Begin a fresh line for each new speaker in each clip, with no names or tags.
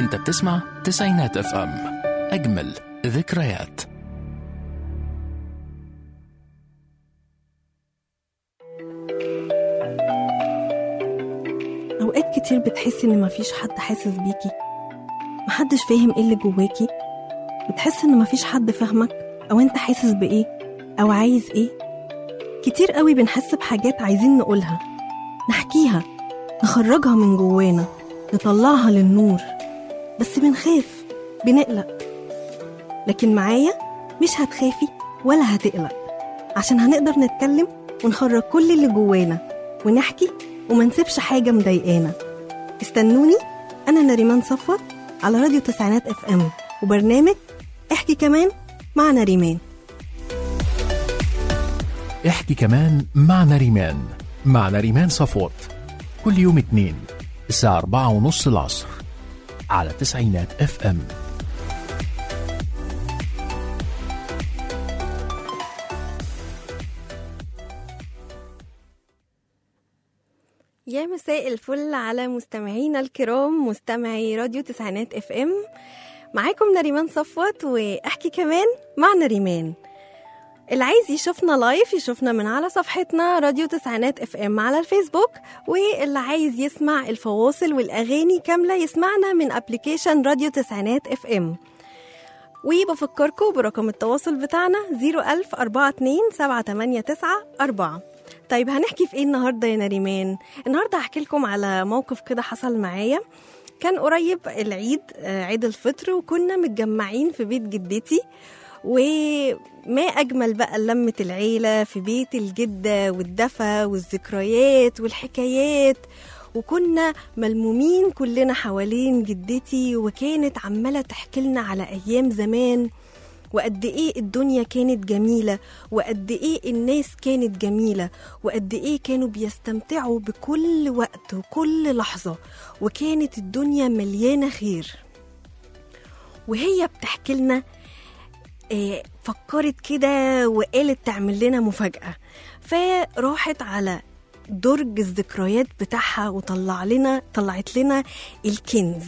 انت بتسمع تسعينات اف ام اجمل ذكريات
أوقات كتير بتحسي إن مفيش حد حاسس بيكي محدش فاهم إيه اللي جواكي بتحس إن مفيش حد فاهمك أو أنت حاسس بإيه أو عايز إيه كتير قوي بنحس بحاجات عايزين نقولها نحكيها نخرجها من جوانا نطلعها للنور بس بنخاف بنقلق لكن معايا مش هتخافي ولا هتقلق عشان هنقدر نتكلم ونخرج كل اللي جوانا ونحكي وما نسيبش حاجة مضايقانا استنوني أنا نريمان صفوت على راديو تسعينات اف ام وبرنامج احكي كمان مع نريمان
احكي كمان مع نريمان مع نريمان صفوت كل يوم اتنين الساعة أربعة ونص العصر على تسعينات اف ام
يا مساء الفل على مستمعينا الكرام مستمعي راديو تسعينات اف ام معاكم نريمان صفوت واحكي كمان مع نريمان اللي عايز يشوفنا لايف يشوفنا من على صفحتنا راديو تسعينات اف ام على الفيسبوك واللي عايز يسمع الفواصل والاغاني كامله يسمعنا من ابلكيشن راديو تسعينات اف ام وبفكركم برقم التواصل بتاعنا 01042 طيب هنحكي في ايه النهارده يا نريمان النهارده هحكي لكم على موقف كده حصل معايا كان قريب العيد آه، عيد الفطر وكنا متجمعين في بيت جدتي وما أجمل بقى لمة العيلة في بيت الجدة والدفى والذكريات والحكايات وكنا ملمومين كلنا حوالين جدتي وكانت عمالة تحكي لنا على أيام زمان وقد ايه الدنيا كانت جميله وقد ايه الناس كانت جميله وقد ايه كانوا بيستمتعوا بكل وقت وكل لحظه وكانت الدنيا مليانه خير وهي بتحكي لنا آه، فكرت كده وقالت تعمل لنا مفاجاه فراحت على درج الذكريات بتاعها وطلع لنا طلعت لنا الكنز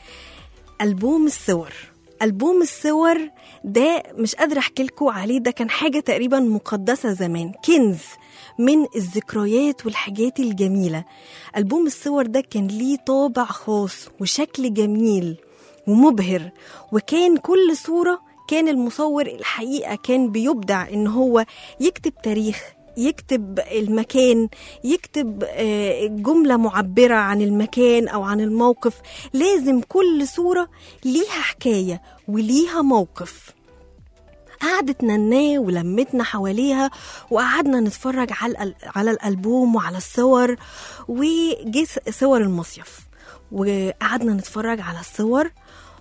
ألبوم الصور ألبوم الصور ده مش قادرة أحكي لكم عليه ده كان حاجة تقريبا مقدسة زمان كنز من الذكريات والحاجات الجميلة ألبوم الصور ده كان ليه طابع خاص وشكل جميل ومبهر وكان كل صورة كان المصور الحقيقة كان بيبدع إن هو يكتب تاريخ يكتب المكان يكتب آه، جملة معبرة عن المكان أو عن الموقف لازم كل صورة ليها حكاية وليها موقف قعدت نناه ولمتنا حواليها وقعدنا نتفرج على الأل- على الألبوم وعلى الصور وجه صور المصيف وقعدنا نتفرج على الصور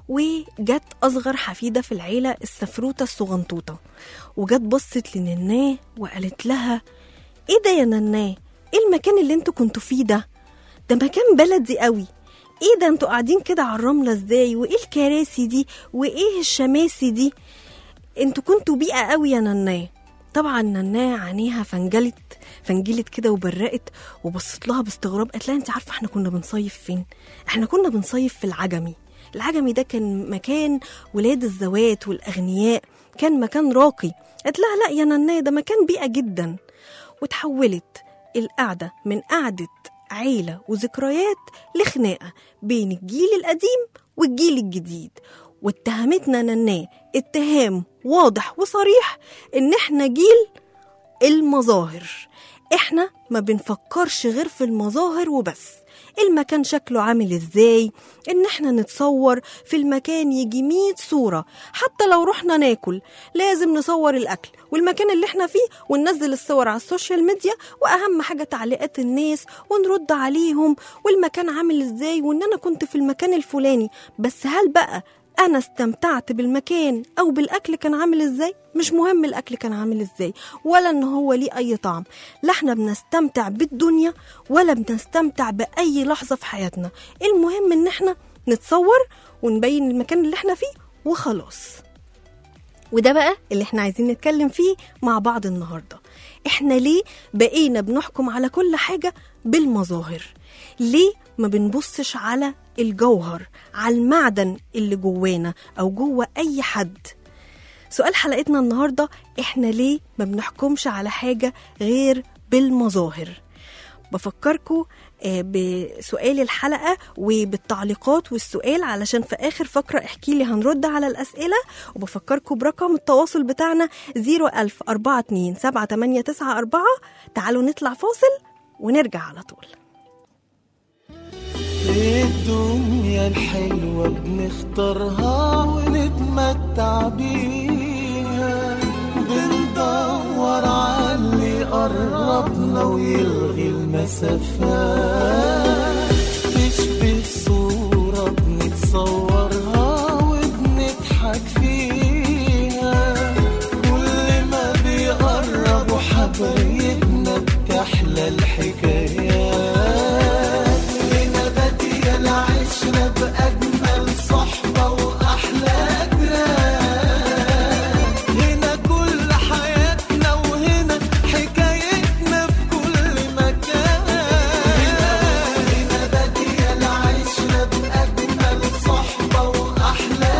وجت أصغر حفيدة في العيلة السفروتة الصغنطوطة وجت بصت لنناه وقالت لها ايه ده يا نناه ايه المكان اللي انتوا كنتوا فيه ده ده مكان بلدي قوي ايه ده انتوا قاعدين كده على الرملة ازاي وايه الكراسي دي وايه الشماسي دي انتوا كنتوا بيئة قوي يا نناه طبعا نناه عينيها فنجلت فنجلت كده وبرقت وبصت لها باستغراب قالت لها انت عارفه احنا كنا بنصيف فين احنا كنا بنصيف في العجمي العجمي ده كان مكان ولاد الزوات والاغنياء كان مكان راقي قالت لها لا يا نناه ده مكان بيئة جدا وتحولت القعدة من قعدة عيلة وذكريات لخناقة بين الجيل القديم والجيل الجديد واتهمتنا نناه اتهام واضح وصريح ان احنا جيل المظاهر احنا ما بنفكرش غير في المظاهر وبس المكان شكله عامل ازاي ان احنا نتصور في المكان يجي 100 صورة حتى لو رحنا ناكل لازم نصور الاكل والمكان اللي احنا فيه وننزل الصور على السوشيال ميديا واهم حاجة تعليقات الناس ونرد عليهم والمكان عامل ازاي وان انا كنت في المكان الفلاني بس هل بقى انا استمتعت بالمكان او بالاكل كان عامل ازاي مش مهم الاكل كان عامل ازاي ولا ان هو ليه اي طعم لا احنا بنستمتع بالدنيا ولا بنستمتع باي لحظه في حياتنا المهم ان احنا نتصور ونبين المكان اللي احنا فيه وخلاص وده بقى اللي احنا عايزين نتكلم فيه مع بعض النهارده احنا ليه بقينا بنحكم على كل حاجه بالمظاهر ليه ما بنبصش على الجوهر على المعدن اللي جوانا او جوه اي حد سؤال حلقتنا النهارده احنا ليه ما بنحكمش على حاجه غير بالمظاهر بفكركم آه، بسؤال الحلقة وبالتعليقات والسؤال علشان في آخر فقرة احكي لي هنرد على الأسئلة وبفكركم برقم التواصل بتاعنا 01000 42 7894 تعالوا نطلع فاصل ونرجع على طول
الدنيا الحلوة بنختارها ونتمتع بيها بندور على اللي قربنا ويلغي المسافات تشبه صورة بنتصورها وبنضحك فيها كل ما بيقربوا حبايبنا بتحلى الحكايات هنا بادية العشرة بأجمل صحبة وأحلى جيران هنا كل حياتنا وهنا حكايتنا في كل مكان هنا بادية العشرة بأجمل صحبة وأحلى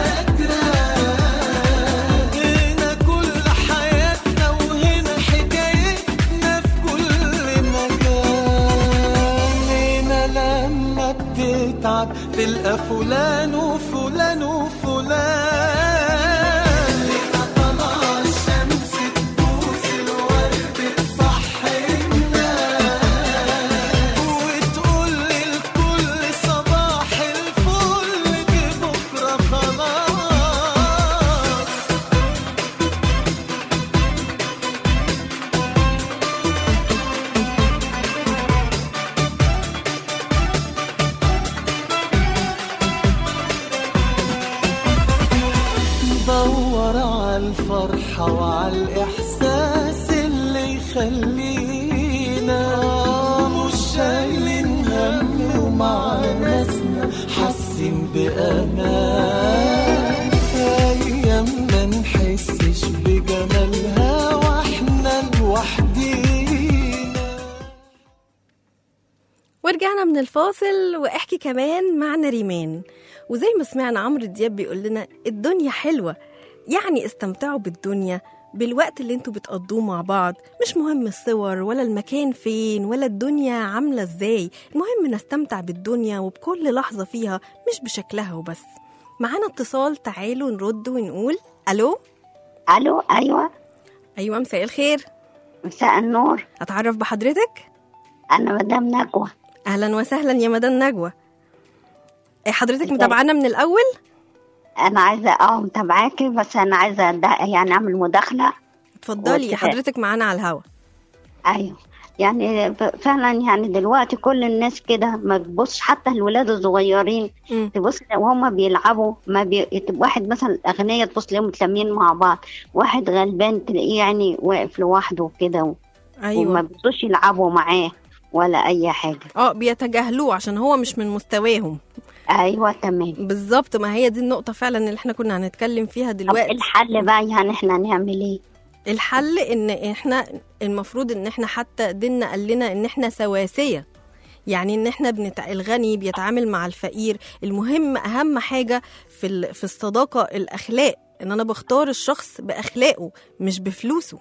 جيران هنا كل حياتنا وهنا حكايتنا في كل مكان هنا لما بتتعب تلقى فلان وفلان وفلان هنا طلع الشمس تبوس الورد تصحينا وتقول للكل صباح الفل دي بكره خلاص ندور على الفرحة وعلى الإحساس اللي يخلينا مش شايلين هم ومع ناسنا حاسين بأمان أيام ما نحسش بجمالها واحنا لوحدينا
ورجعنا من الفاصل واحكي كمان مع نريمان وزي ما سمعنا عمرو دياب بيقول لنا الدنيا حلوة يعني استمتعوا بالدنيا بالوقت اللي انتوا بتقضوه مع بعض مش مهم الصور ولا المكان فين ولا الدنيا عاملة ازاي المهم نستمتع بالدنيا وبكل لحظة فيها مش بشكلها وبس معانا اتصال تعالوا نرد ونقول الو
الو ايوه
ايوه مساء الخير
مساء النور
اتعرف بحضرتك
انا مدام نجوى
اهلا وسهلا يا مدام نجوى إيه حضرتك
ازيك؟
متابعانا من الاول
انا عايزه اه متابعاكي بس انا عايزه أد- يعني اعمل مداخله
اتفضلي
وكده.
حضرتك معانا على الهوا
ايوه يعني ب- فعلا يعني دلوقتي كل الناس كده ما بتبصش حتى الولاد الصغيرين
مم.
تبص وهم بيلعبوا ما بي... واحد مثلا اغنياء تبص تلاقيهم متلمين مع بعض واحد غلبان تلاقيه يعني واقف لوحده كده و... وما
ايوه
بيبصوش يلعبوا معاه ولا اي حاجه
اه بيتجاهلوه عشان هو مش من مستواهم
ايوه تمام
بالظبط ما هي دي النقطة فعلا اللي احنا كنا هنتكلم فيها
طب إيه
دلوقتي
الحل بقى يعني احنا نعمل ايه
الحل ان احنا المفروض ان احنا حتى ديننا قال لنا ان احنا سواسية يعني ان احنا بنتع... الغني بيتعامل مع الفقير المهم اهم حاجة في ال... في الصداقة الاخلاق ان انا بختار الشخص باخلاقه مش بفلوسه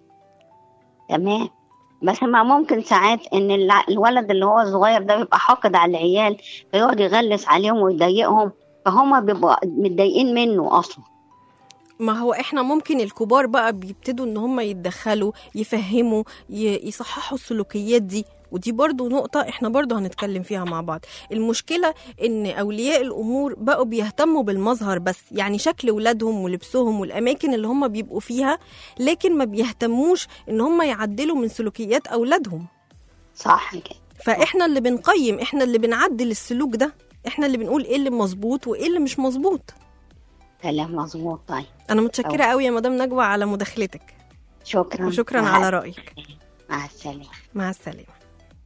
تمام بس ما ممكن ساعات ان الع- الولد اللي هو الصغير ده بيبقى حاقد على العيال فيقعد يغلس عليهم ويضايقهم فهم بيبقوا متضايقين منه اصلا
ما هو احنا ممكن الكبار بقى بيبتدوا ان هم يتدخلوا يفهموا ي- يصححوا السلوكيات دي ودي برضو نقطة احنا برضو هنتكلم فيها مع بعض المشكلة ان اولياء الامور بقوا بيهتموا بالمظهر بس يعني شكل ولادهم ولبسهم والاماكن اللي هم بيبقوا فيها لكن ما بيهتموش ان هم يعدلوا من سلوكيات اولادهم
صح كده
فاحنا اللي بنقيم احنا اللي بنعدل السلوك ده احنا اللي بنقول ايه اللي مظبوط وايه اللي مش مظبوط
كلام مظبوط طيب
انا متشكرة قوي يا مدام نجوى على مداخلتك
شكرا
وشكرا
مع-
على رأيك
مع السلامه
مع السلامة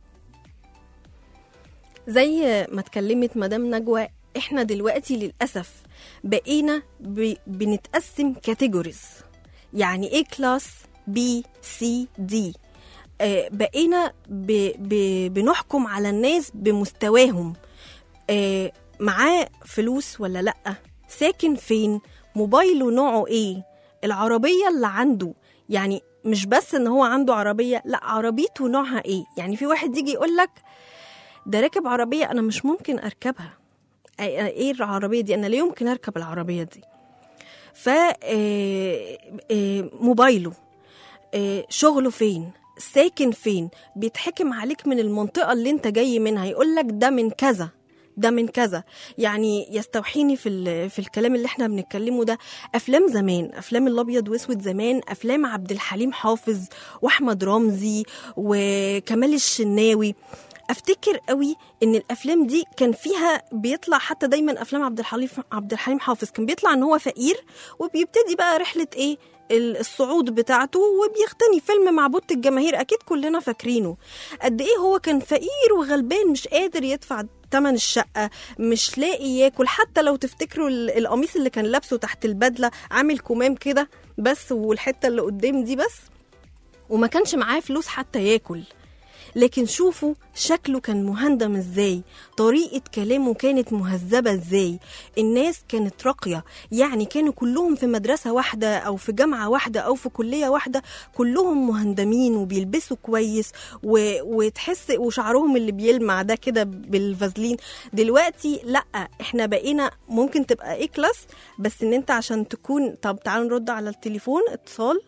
زي ما اتكلمت مدام نجوى احنا دلوقتي للأسف بقينا ب... بنتقسم كاتيجوريز يعني ايه كلاس بي سي دي آه، بقينا ب ب بنحكم على الناس بمستواهم آه، معاه فلوس ولا لأ ساكن فين موبايله نوعه ايه العربية اللي عنده يعني مش بس ان هو عنده عربية لا عربيته نوعها ايه يعني في واحد يجي يقولك ده راكب عربية انا مش ممكن اركبها أي- ايه العربية دي انا لا يمكن اركب العربية دي ف آه، آه، موبايله آه، شغله فين ساكن فين بيتحكم عليك من المنطقة اللي انت جاي منها يقولك ده من كذا ده من كذا يعني يستوحيني في ال- في الكلام اللي احنا بنتكلمه ده افلام زمان افلام الابيض واسود زمان افلام عبد الحليم حافظ واحمد رمزي وكمال الشناوي افتكر قوي ان الافلام دي كان فيها بيطلع حتى دايما افلام عبد الحليم عبد الحليم حافظ كان بيطلع ان هو فقير وبيبتدي بقى رحله ايه ال- الصعود بتاعته وبيغتني فيلم مع بوت الجماهير اكيد كلنا فاكرينه قد ايه هو كان فقير وغلبان مش قادر يدفع تمن الشقة مش لاقي ياكل حتى لو تفتكروا ال- القميص اللي كان لابسه تحت البدلة عامل كمام كده بس والحتة اللي قدام دي بس وما كانش معاه فلوس حتى ياكل لكن شوفوا شكله كان مهندم ازاي طريقة كلامه كانت مهذبة ازاي الناس كانت راقية يعني كانوا كلهم في مدرسة واحدة أو في جامعة واحدة أو في كلية واحدة كلهم مهندمين وبيلبسوا كويس و... وتحس وشعرهم اللي بيلمع ده كده بالفازلين دلوقتي لا احنا بقينا ممكن تبقى ايه كلاس بس ان انت عشان تكون طب تعالوا نرد على التليفون اتصال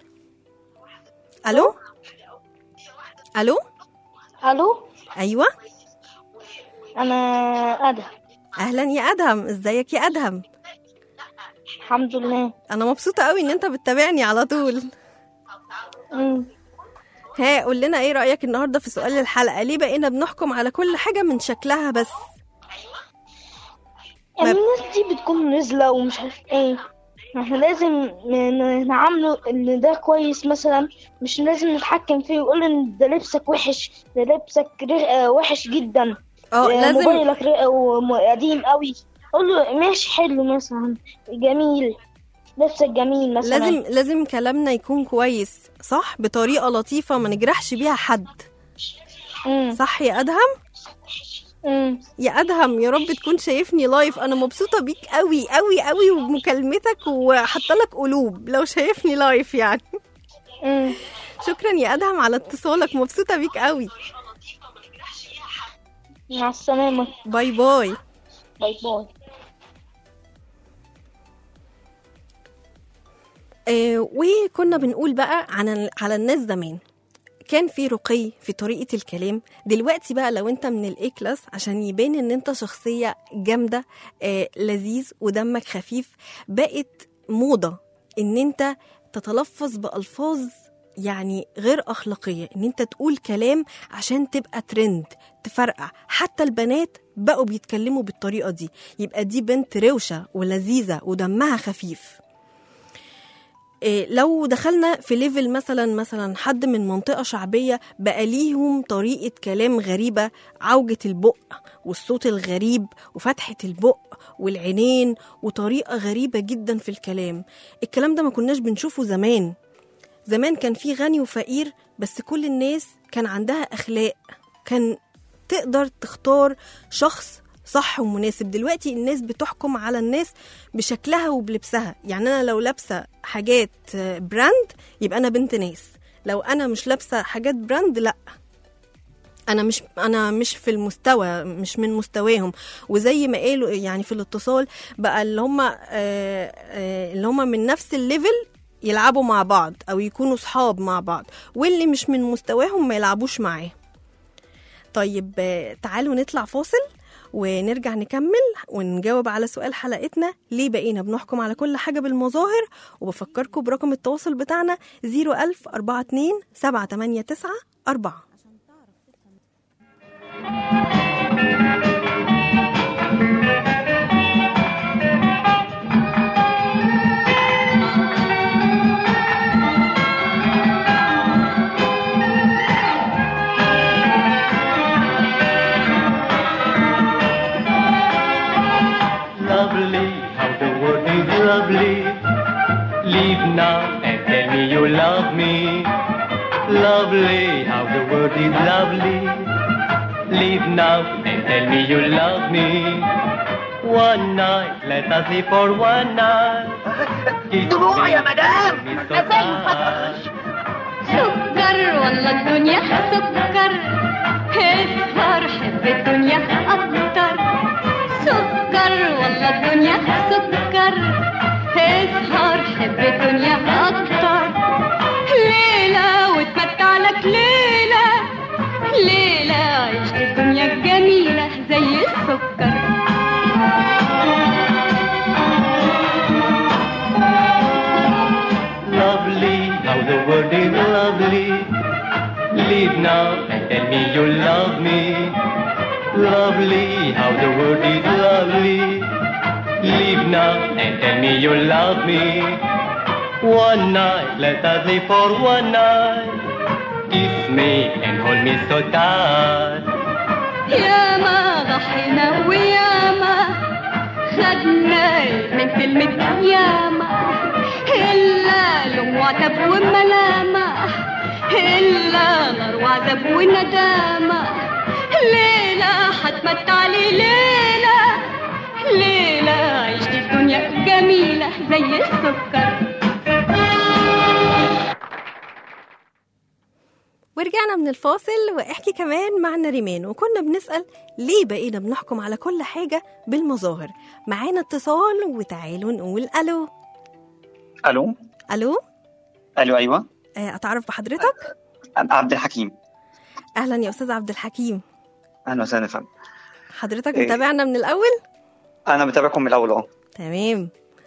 الو الو
الو
ايوه
انا ادهم
اهلا يا ادهم ازيك يا ادهم
الحمد لله
انا مبسوطه قوي ان انت بتتابعني على طول
مم.
ها قول لنا ايه رايك النهارده في سؤال الحلقه ليه بقينا بنحكم على كل حاجه من شكلها بس
يعني
ما-
الناس دي بتكون نزلة ومش عارف ايه احنا لازم ن- نعامله ان ده كويس مثلا مش لازم نتحكم فيه ويقول ان ده لبسك وحش ده لبسك رق- وحش جدا
اه
ده
لازم
موبايلك رق- وم- قديم قوي قول له ماشي حلو مثلا جميل لبسك جميل مثلا
لازم لازم كلامنا يكون كويس صح بطريقه لطيفه ما نجرحش بيها حد
مم.
صح يا ادهم
مم.
يا ادهم يا رب تكون شايفني لايف انا مبسوطه بيك قوي قوي قوي وبمكالمتك وحاطه لك قلوب لو شايفني لايف يعني
مم.
شكرا يا ادهم على اتصالك مبسوطه بيك قوي
مع السلامة
باي باي
باي باي
آه وكنا بنقول بقى عن على الناس زمان كان في رقي في طريقة الكلام دلوقتي بقى لو انت من الاي كلاس عشان يبان ان انت شخصية جامدة آه لذيذ ودمك خفيف بقت موضة ان انت تتلفظ بألفاظ يعني غير أخلاقية إن أنت تقول كلام عشان تبقى ترند تفرقع حتى البنات بقوا بيتكلموا بالطريقة دي يبقى دي بنت روشة ولذيذة ودمها خفيف إيه، لو دخلنا في ليفل مثلا مثلا حد من منطقة شعبية بقى ليهم طريقة كلام غريبة عوجة البق والصوت الغريب وفتحة البق والعينين وطريقة غريبة جدا في الكلام الكلام ده ما كناش بنشوفه زمان زمان كان في غني وفقير بس كل الناس كان عندها أخلاق كان تقدر تختار شخص صح ومناسب دلوقتي الناس بتحكم على الناس بشكلها وبلبسها يعني انا لو لابسه حاجات آه، براند يبقى انا بنت ناس لو انا مش لابسه حاجات براند لا انا مش انا مش في المستوى مش من مستواهم وزي ما قالوا يعني في الاتصال بقى اللي هم اللي هم من نفس الليفل يلعبوا مع بعض او يكونوا صحاب مع بعض واللي مش من مستواهم ما يلعبوش معاه طيب آه، تعالوا نطلع فاصل ونرجع نكمل ونجاوب على سؤال حلقتنا ليه بقينا بنحكم على كل حاجة بالمظاهر وبفكركم برقم التواصل بتاعنا 01000 42 789 4
Lovely, how the world is lovely. Leave now and tell me you love me. Lovely, how the world is lovely. Leave now and tell me you love me. One night, let us live for one night. دموع يا مدام
سكر والله الدنيا سكر اسهر حب الدنيا اكتر سكر والله الدنيا سكر اسهر حب الدنيا اكتر ليلة واتمتع لك ليلة ليلة عيش الدنيا الجميلة زي السكر
Lovely, how the world is lovely. Leave now and tell me you love me. Lovely, how the world is lovely. Leave now and tell me you love me. One night, let us live for one night. Kiss me and hold me so tight.
ياما ضحينا وياما خدنا من كلمة ياما إلا لوم وعتب وملامة إلا نار وعذاب وندامة ليلة حتمتع لي ليلة ليلة عيش الدنيا جميلة زي السكر
ورجعنا من الفاصل واحكي كمان معنا ريمان وكنا بنسأل ليه بقينا بنحكم على كل حاجة بالمظاهر معانا اتصال وتعالوا نقول ألو
الو
ألو
الو ايوه
آه، أتعرف بحضرتك
أنا عبد الحكيم
أهلا يا أستاذ عبد الحكيم
اهلا وسهلا فندم
حضرتك
إيه.
متابعنا من الأول
انا متابعكم من الاول اه
تمام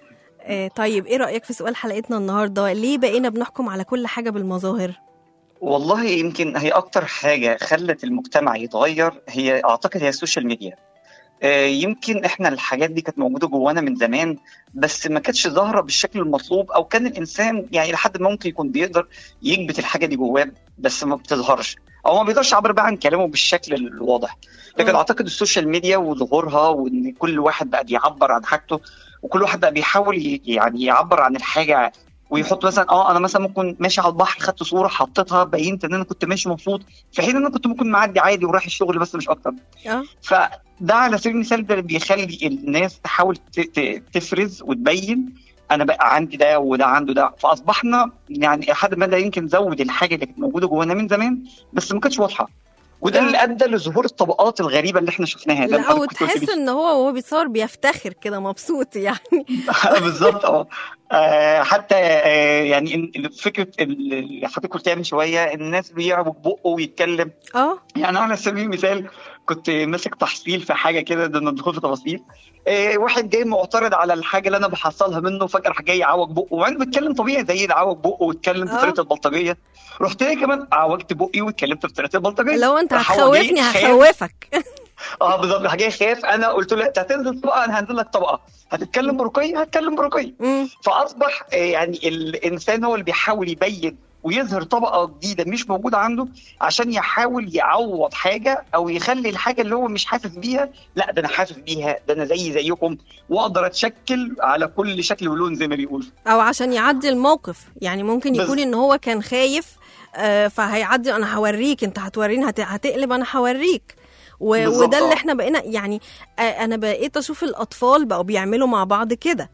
آه، طيب إيه رأيك في سؤال حلقتنا النهاردة ليه بقينا بنحكم على كل حاجة بالمظاهر
والله يمكن هي اكتر حاجه خلت المجتمع يتغير هي اعتقد هي السوشيال ميديا آه، يمكن احنا الحاجات دي كانت موجوده جوانا من زمان بس ما كانتش ظاهره بالشكل المطلوب او كان الانسان يعني لحد ما ممكن يكون بيقدر يكبت الحاجه دي جواه بس ما بتظهرش او ما بيقدرش يعبر بقى عن كلامه بالشكل الواضح لكن
مم.
اعتقد السوشيال ميديا وظهورها وان كل واحد بقى بيعبر عن حاجته وكل واحد بقى بيحاول ي- يعني يعبر عن الحاجه ويحط مثلا اه انا مثلا ممكن ماشي على البحر خدت صوره حطيتها بينت ان انا كنت ماشي مبسوط في حين ان انا كنت ممكن معدي عادي ورايح الشغل بس مش اكتر
اه
فده على سبيل المثال ده اللي بيخلي الناس تحاول ت- ت- تفرز وتبين انا بقى عندي ده وده عنده ده فاصبحنا يعني لحد ما ده يمكن زود الحاجه اللي كانت موجوده جوانا من زمان بس ما كانتش واضحه وده اللي ادى لظهور الطبقات الغريبه اللي احنا شفناها ده
لا
حضرتك كنت قلت
وتحس
لي.
ان هو وهو بيتصور بيفتخر كده مبسوط يعني
بالظبط اه آه، حتى آه، يعني إن- فكره اللي حضرتك قلتها من شويه الناس بيعرف بقه ويتكلم
اه
يعني على سبيل المثال كنت ماسك تحصيل في حاجه كده ده ندخل في تفاصيل إيه واحد جاي معترض على الحاجه اللي انا بحصلها منه فجاه راح جاي يعوج بقه وانا بتكلم طبيعي زي ده عوج بقه واتكلم
آه.
بطريقه البلطجيه رحت جاي كمان عوجت بقي واتكلمت بطريقه البلطجيه
لو انت
راح هو جاي
هتخوفني
خاف.
هخوفك
اه بالظبط راح جاي خاف انا قلت له انت هتنزل طبقه انا هنزل لك طبقه هتتكلم برقي هتكلم برقي
مم.
فاصبح آه، يعني الانسان هو اللي بيحاول يبين ويظهر طبقه جديده مش موجوده عنده عشان يحاول يعوض حاجه او يخلي الحاجه اللي هو مش حاسس بيها لا ده انا حاسس بيها ده انا زي زيكم واقدر اتشكل على كل شكل ولون زي ما بيقولوا
او عشان يعدي الموقف يعني ممكن يكون
بس-
ان هو كان خايف آه، فهيعدي انا هوريك انت هتوريني هت- هتقلب انا هوريك و-
بالظبط،
وده اللي
آه.
احنا بقينا يعني آه، انا بقيت اشوف الاطفال بقوا بيعملوا مع بعض كده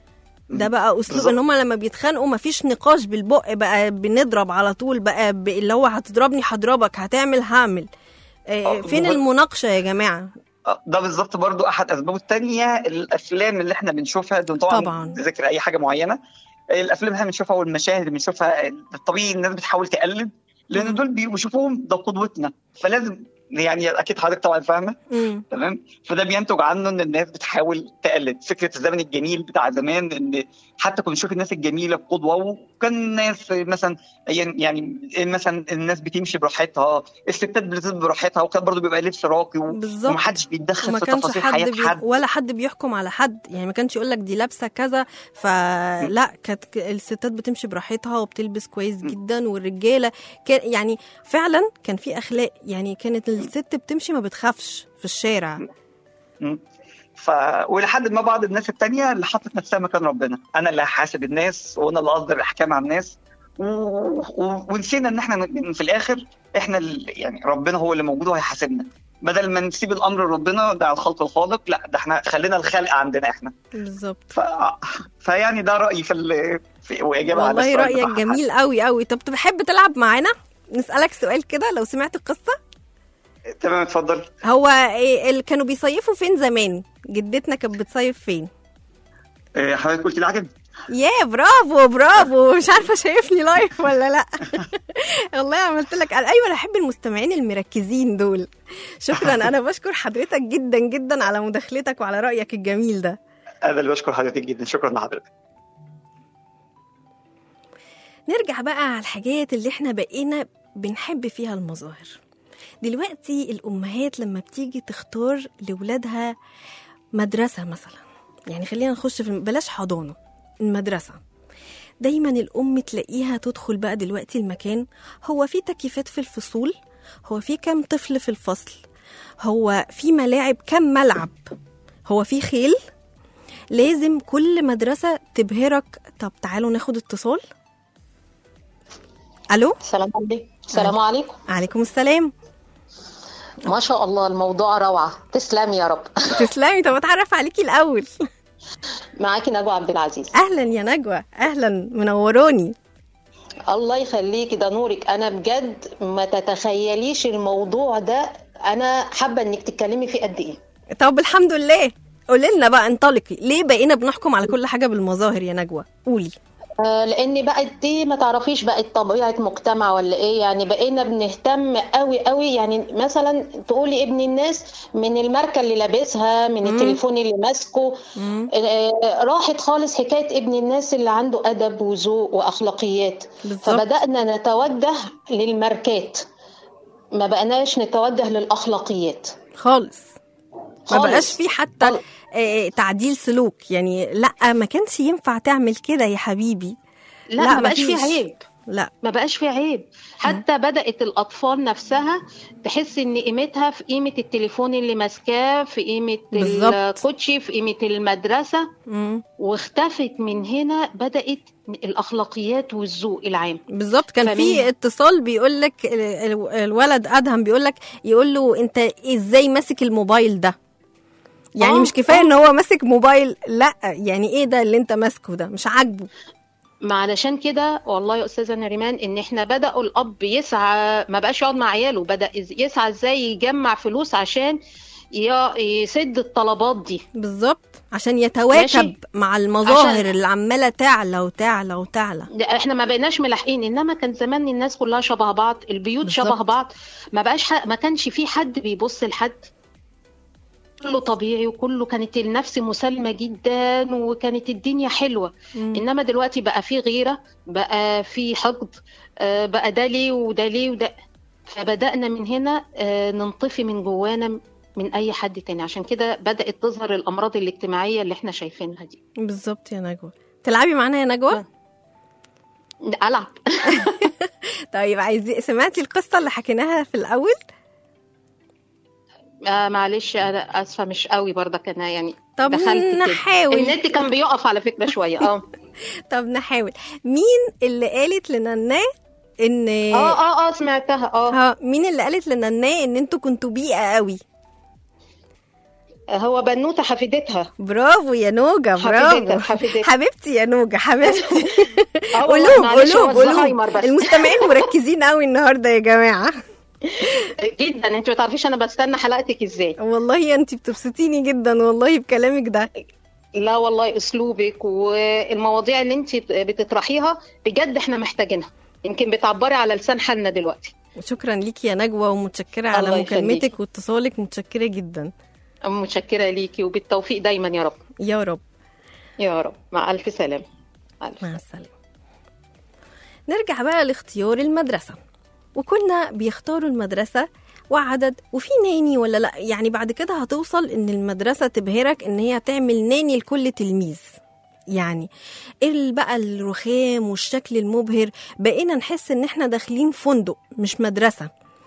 ده بقى اسلوب
بالظبط.
ان هم لما بيتخانقوا مفيش نقاش بالبق بقى بنضرب على طول بقى ب- اللي هو هتضربني هضربك هتعمل هعمل آه،
آه،
فين
هو-
المناقشه يا جماعه
آه، ده بالظبط برضو احد اسبابه الثانيه الافلام اللي احنا بنشوفها دون طبعا
طبعاً.
ذكر اي حاجه معينه الافلام اللي احنا بنشوفها والمشاهد اللي بنشوفها الطبيعي الناس بتحاول تقلد لان
مم.
دول بي- بيشوفوهم ده قدوتنا فلازم يعني اكيد حضرتك طبعا فاهمه
مم.
تمام فده بينتج عنه ان الناس بتحاول تقلد فكره الزمن الجميل بتاع زمان ان حتى كنا نشوف الناس الجميله قدوه وكان الناس مثلا يعني مثلا الناس بتمشي براحتها الستات بتلبس براحتها وكان برضو بيبقى لبس راقي و-
بالظبط.
ومحدش بيتدخل
وما
في
كانش
تفاصيل
حد
حياه
بي...
حد
ولا حد بيحكم على حد يعني ما كانش يقول لك دي لابسه كذا فلا كانت ك- الستات بتمشي براحتها وبتلبس كويس جدا والرجاله كان يعني فعلا كان في اخلاق يعني كانت الست بتمشي ما بتخافش في الشارع
مم. ف ولحد ما بعض الناس التانية اللي حطت نفسها مكان ربنا انا اللي هحاسب الناس وانا اللي اصدر الاحكام على الناس و- و- ونسينا ان احنا ن- في الاخر احنا ال- يعني ربنا هو اللي موجود وهيحاسبنا بدل ما نسيب الامر لربنا ده على الخلق الخالق لا ده احنا خلينا الخلق عندنا احنا
بالظبط
ف... فيعني ده رايي في, ال... في واجابه على
والله
السؤال
رأيك
بتاع
جميل قوي قوي طب تحب تلعب معانا نسألك سؤال كده لو سمعت القصة
حد. تمام اتفضل
هو إيه اللي كانوا بيصيفوا فين زمان جدتنا كانت بتصيف فين
آه، حضرتك قلت لي عجب
يا برافو برافو مش عارفه شايفني لايف ولا لا والله عملت لك ايوه انا احب المستمعين المركزين دول شكرا انا بشكر حضرتك جدا جدا على مداخلتك وعلى رايك الجميل ده
انا اللي بشكر حضرتك جدا شكرا لحضرتك
نرجع بقى على الحاجات اللي احنا بقينا بنحب فيها المظاهر دلوقتي الأمهات لما بتيجي تختار لولادها مدرسة مثلا يعني خلينا نخش في بلاش حضانة المدرسة دايما الأم تلاقيها تدخل بقى دلوقتي المكان هو في تكييفات في الفصول هو في كام طفل في الفصل هو في ملاعب كام ملعب هو في خيل لازم كل مدرسة تبهرك طب تعالوا ناخد اتصال الو
السلام عليكم السلام عليكم
عليكم السلام
ما شاء الله الموضوع روعة تسلمي يا رب
تسلمي طب اتعرف عليكي الاول
معاكي نجوى عبد العزيز
اهلا يا نجوى اهلا منوروني
الله يخليكي ده نورك انا بجد ما تتخيليش الموضوع ده انا حابة انك تتكلمي فيه قد ايه
طب الحمد لله قولي لنا بقى انطلقي ليه بقينا بنحكم على كل حاجه بالمظاهر يا نجوى قولي
آه، لان بقت دي ما تعرفيش بقت طبيعه مجتمع ولا ايه يعني بقينا بنهتم قوي قوي يعني مثلا تقولي ابن الناس من الماركه اللي لابسها من التليفون اللي ماسكه آه، راحت خالص حكايه ابن الناس اللي عنده ادب وذوق واخلاقيات
بالظبط.
فبدانا نتوجه للماركات ما بقناش نتوجه للاخلاقيات
خالص ما
خالص.
بقاش في حتى
خالص.
آه، تعديل سلوك يعني لا ما كانش ينفع تعمل كده يا حبيبي
لا,
لا،
ما بقاش فيه
مفيش.
عيب
لا
ما بقاش في عيب حتى بدأت الأطفال نفسها تحس إن قيمتها في قيمة التليفون اللي ماسكاه في قيمة
بالظبط.
الكوتشي في قيمة المدرسة
مم.
واختفت من هنا بدأت الأخلاقيات والذوق العام
بالظبط كان في
فمين-
اتصال بيقول لك الولد ادهم بيقول لك يقول له انت ازاي ماسك الموبايل ده يعني
آه،
مش كفايه
آه.
ان هو ماسك موبايل لا يعني ايه ده اللي انت ماسكه ده مش عاجبه
ما علشان كده والله يا استاذه نريمان ان احنا بداوا الاب يسعى ما بقاش يقعد مع عياله بدا يسعى ازاي يجمع فلوس عشان ي- يسد الطلبات دي
بالظبط عشان يتواكب
ماشي.
مع المظاهر
عشان-
اللي عماله تعلى وتعلى وتعلى
ده احنا ما بقيناش ملاحقين انما كان زمان الناس كلها شبه بعض البيوت
بالظبط.
شبه بعض ما بقاش ح... ما كانش في حد بيبص لحد كله طبيعي وكله كانت النفس مسالمة جدا وكانت الدنيا حلوة
مم.
انما دلوقتي بقى في غيرة بقى في حقد آه، بقى ده ليه وده ليه وده فبدأنا من هنا آه، ننطفي من جوانا من اي حد تاني عشان كده بدأت تظهر الامراض الاجتماعية اللي احنا شايفينها دي
بالظبط يا نجوى تلعبي معانا يا نجوى
العب
طيب عايزين سمعتي القصه اللي حكيناها في الاول
آه معلش انا اسفه مش قوي برضك انا يعني
طب
دخلت كده.
نحاول.
النت كان بيقف على فكره شويه اه
طب نحاول مين اللي قالت لنناه ان
اه اه اه سمعتها اه
ها مين اللي قالت لنناه ان انتوا كنتوا بيئه قوي
هو بنوته حفيدتها
برافو يا نوجا
حفيدتها-
برافو
حفيدتها.
حبيبتي يا نوجا حبيبتي
آه والله
قلوب
معلش، هو
قلوب قلوب
الزهايمر بس.
المستمعين مركزين قوي النهارده يا جماعه
جدا انت ما تعرفيش انا بستنى حلقتك ازاي
والله انت بتبسطيني جدا والله بكلامك ده
لا والله اسلوبك والمواضيع اللي انت بتطرحيها بجد احنا محتاجينها يمكن بتعبري على لسان حالنا دلوقتي
شكرا ليكي يا نجوى ومتشكره على
الله
مكالمتك
يخليكي.
واتصالك متشكره جدا
متشكره ليكي وبالتوفيق دايما يا رب
يا رب
يا رب مع الف سلامه ألف.
مع السلامة نرجع بقى لاختيار المدرسة وكنا بيختاروا المدرسة وعدد وفي ناني ولا لا يعني بعد كده هتوصل ان المدرسة تبهرك ان هي تعمل ناني لكل تلميذ يعني ال- بقى الرخام والشكل المبهر بقينا نحس ان احنا داخلين فندق مش مدرسة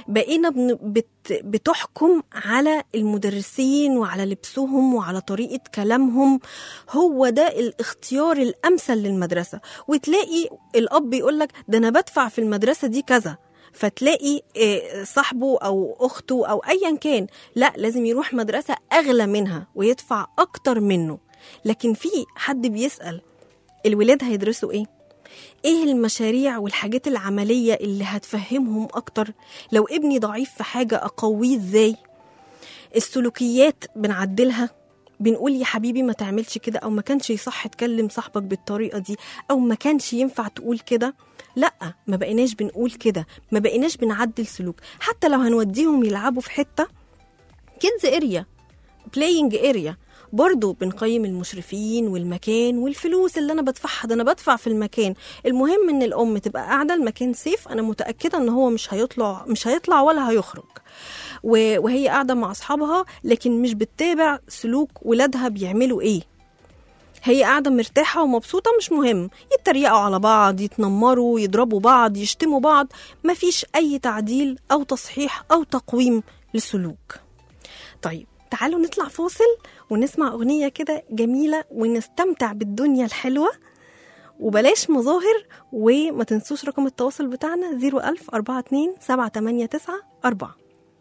بقينا بن- بت بتحكم على المدرسين وعلى لبسهم وعلى طريقة كلامهم هو ده الاختيار الأمثل للمدرسة وتلاقي الأب يقولك ده أنا بدفع في المدرسة دي كذا فتلاقي آه، صاحبه أو أخته أو أيا كان لا لازم يروح مدرسة أغلى منها ويدفع أكتر منه لكن في حد بيسأل الولاد هيدرسوا إيه؟ ايه المشاريع والحاجات العملية اللي هتفهمهم اكتر لو ابني ضعيف في حاجة اقويه ازاي السلوكيات بنعدلها بنقول يا حبيبي ما تعملش كده او ما كانش يصح تكلم صاحبك بالطريقة دي او ما كانش ينفع تقول كده لا ما بقيناش بنقول كده ما بقيناش بنعدل سلوك حتى لو هنوديهم يلعبوا في حتة كيدز اريا بلاينج اريا برضو بنقيم المشرفين والمكان والفلوس اللي انا بدفعها ده انا بدفع في المكان المهم ان الام تبقى قاعده المكان سيف انا متاكده ان هو مش هيطلع مش هيطلع ولا هيخرج و- وهي قاعده مع اصحابها لكن مش بتتابع سلوك ولادها بيعملوا ايه هي قاعده مرتاحه ومبسوطه مش مهم يتريقوا على بعض يتنمروا يضربوا بعض يشتموا بعض مفيش اي تعديل او تصحيح او تقويم للسلوك طيب تعالوا نطلع فاصل ونسمع أغنية كده جميلة ونستمتع بالدنيا الحلوة وبلاش مظاهر وما تنسوش رقم التواصل بتاعنا 01000 42 789 4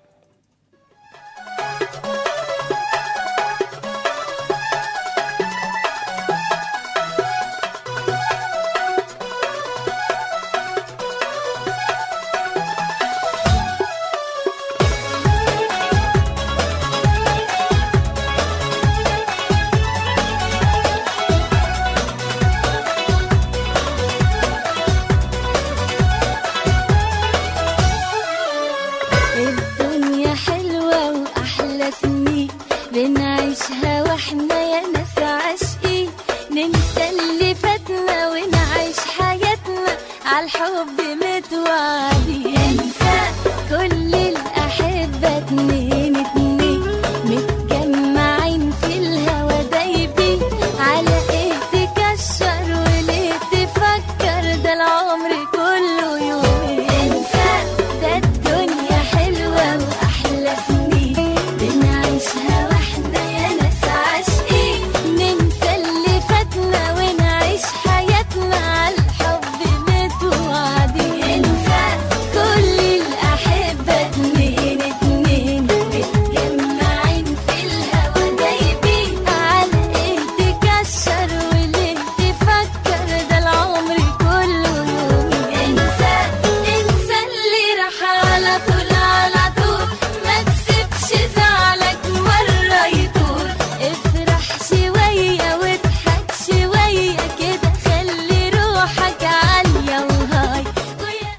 الدنيا حلوة وأحلى سنين بنعيشها واحنا يا ناس عاشقين ننسى اللي فاتنا ونعيش حياتنا عالحب متوعدين انسى كل الأحبة اتنين اتنين متجمعين في الهوا دايبين على ايه تكشر وليه تفكر ده العمر كله يومين انسى ده الدنيا حلوة وأحلى سنين بنعيشها واحنا يا ناس عاشقين ننسى اللي فاتنا ونعيش حياتنا عالحب متوعدين انسى كل الأحبة اتنين اتنين متجمعين في الهوا دايبين على ايه تكشر وليه تفكر ده العمر كله يومين انسى انسى اللي راح على طول على طول ما تسيبش زعلك مرة يطول افرح شوية واضحك شوية كده خلي روحك عالية وهاي ويا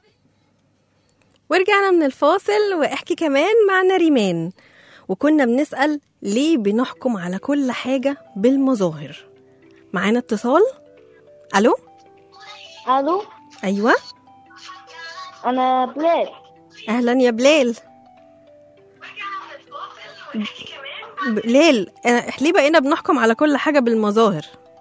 ورجعنا من الفاصل واحكي كمان مع نريمان وكنا بنسأل ليه بنحكم على كل حاجة بالمظاهر معانا اتصال ألو
الو
أيوة
انا بلال
أهلا يا بلال بلال أنا- ليه بقينا بنحكم على كل حاجة بالمظاهر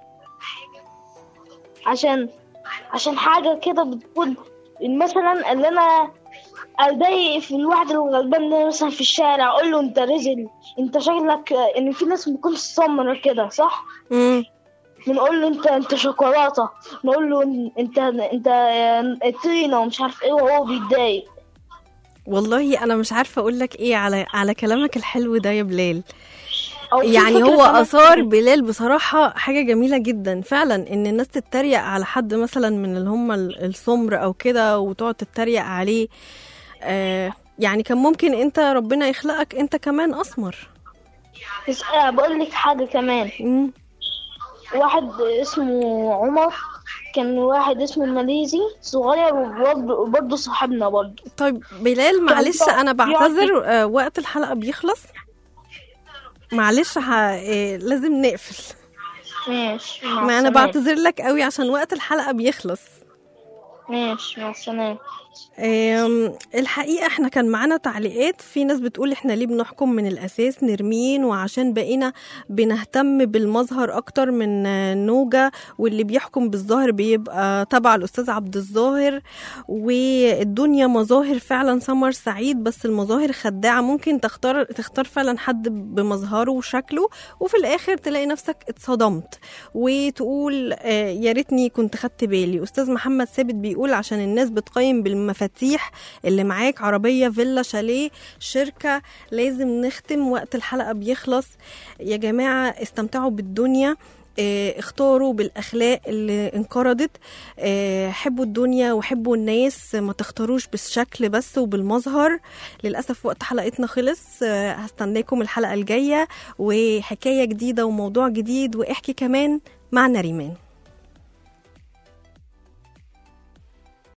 عشان عشان حاجة كده بتكون مثلا اللي أنا أضايق في الواحد الغلبان ده مثلا في الشارع أقول له أنت رجل أنت شكلك إن في ناس بتكون سمرة كده صح؟
مم.
بنقول له أنت أنت شوكولاتة نقول له أنت أنت طينة ومش عارف إيه وهو بيتضايق
والله أنا مش عارفة أقول لك إيه على على كلامك الحلو ده يا بلال
أو في
يعني
فكرة
هو
كمان-
اثار بلال بصراحه حاجه جميله جدا فعلا ان الناس تتريق على حد مثلا من اللي هم ال- السمر او كده وتقعد تتريق عليه آه يعني كان ممكن انت ربنا يخلقك انت كمان اسمر
بس أنا بقول لك حاجة كمان
مم.
واحد اسمه عمر كان واحد اسمه ماليزي صغير وبرضه وبرضه صاحبنا برضه
طيب بلال معلش
طبعا.
انا بعتذر آه وقت الحلقه بيخلص معلش ه... آه لازم نقفل
ماشي مع
ما انا
السلامة.
بعتذر لك قوي عشان وقت الحلقه بيخلص
ماشي مع السلامة
آم، الحقيقة احنا كان معانا تعليقات في ناس بتقول احنا ليه بنحكم من الأساس نرمين وعشان بقينا بنهتم بالمظهر أكتر من آه، نوجة واللي بيحكم بالظاهر بيبقى تبع الأستاذ عبد الظاهر والدنيا مظاهر فعلا سمر سعيد بس المظاهر خداعة ممكن تختار تختار فعلا حد بمظهره وشكله وفي الآخر تلاقي نفسك اتصدمت وتقول آه، يا ريتني كنت خدت بالي أستاذ محمد ثابت بيقول عشان الناس بتقيم بالمفاتيح اللي معاك عربية فيلا شاليه شركة لازم نختم وقت الحلقة بيخلص يا جماعة استمتعوا بالدنيا آه، اختاروا بالاخلاق اللي انقرضت آه، حبوا الدنيا وحبوا الناس ما تختاروش بالشكل بس وبالمظهر للاسف وقت حلقتنا خلص آه، هستناكم الحلقه الجايه وحكايه جديده وموضوع جديد واحكي كمان مع نريمان